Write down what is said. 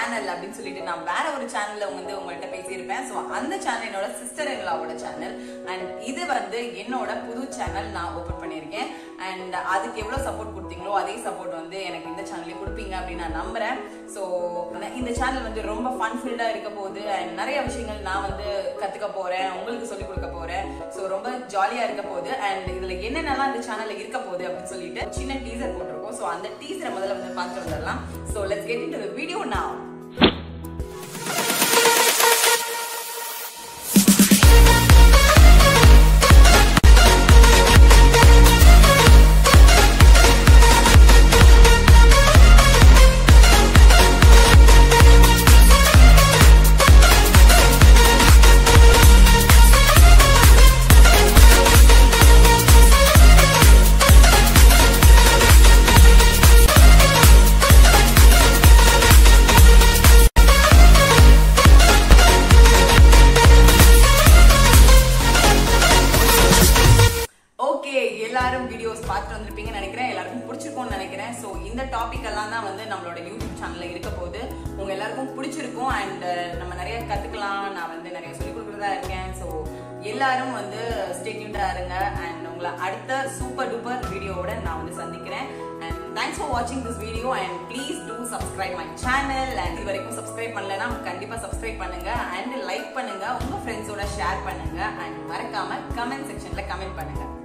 channel அப்படின்னு சொல்லிட்டு நான் வேற ஒரு சேனல்ல வந்து உங்கள்கிட்ட பேசியிருப்பேன் ஸோ அந்த சேனல் என்னோட சிஸ்டர் எங்களாவோட சேனல் அண்ட் இது வந்து என்னோட புது சேனல் நான் ஓபன் பண்ணியிருக்கேன் அண்ட் அதுக்கு எவ்வளவு சப்போர்ட் கொடுத்தீங்களோ அதே சப்போர்ட் வந்து எனக்கு இந்த சேனல்லே கொடுப்பீங்க அப்படின்னு நான் நம்புறேன் ஸோ இந்த சேனல் வந்து ரொம்ப ஃபன்ஃபில்டா இருக்க போகுது அண்ட் நிறைய விஷயங்கள் நான் வந்து கத்துக்க போறேன் உங்களுக்கு சொல்லி கொடுக்க போறேன் ஸோ ரொம்ப ஜாலியா இருக்க போகுது அண்ட் இதுல என்னென்னலாம் இந்த சேனல்ல இருக்க போகுது அப்படின்னு சொல்லிட்டு சின்ன டீசர் போட்டிருக்கோம் ஸோ அந்த டீசரை முதல்ல வந்து பார்த்துட்டு வந்துடலாம் so let's get into video now okay எல்லாரும் வீடியோஸ் பார்த்துட்டு வந்திருப்பீங்கன்னு நினைக்கிறேன் எல்லாருக்கும் பிடிச்சிருக்கும்னு நினைக்கிறேன் ஸோ இந்த டாபிக் எல்லாம் தான் வந்து நம்மளோட யூடியூப் சேனல்ல இருக்க போகுது உங்க எல்லாருக்கும் பிடிச்சிருக்கும் அண்ட் நம்ம நிறைய கத்துக்கலாம் நான் வந்து நிறைய சொல்லிக் கொடுக்குறதா இருக்கேன் ஸோ எல்லாரும் வந்து ஸ்டேட்யூண்டா இருங்க அண்ட் உங்களை அடுத்த சூப்பர் டூப்பர் வீடியோவோட நான் வந்து சந்திக்கிறேன் அண்ட் தேங்க்ஸ் ஃபார் வாட்சிங் this video and please do subscribe my channel and இது வரைக்கும் சப்ஸ்கிரைப் பண்ணலன்னா கண்டிப்பா சப்ஸ்கிரைப் பண்ணுங்க அண்ட் லைக் பண்ணுங்க உங்க ஃப்ரெண்ட்ஸோட ஷேர் பண்ணுங்க அண்ட் மறக்காம கமெண்ட் செக்ஷன்ல கமெண்ட் பண்ணுங்க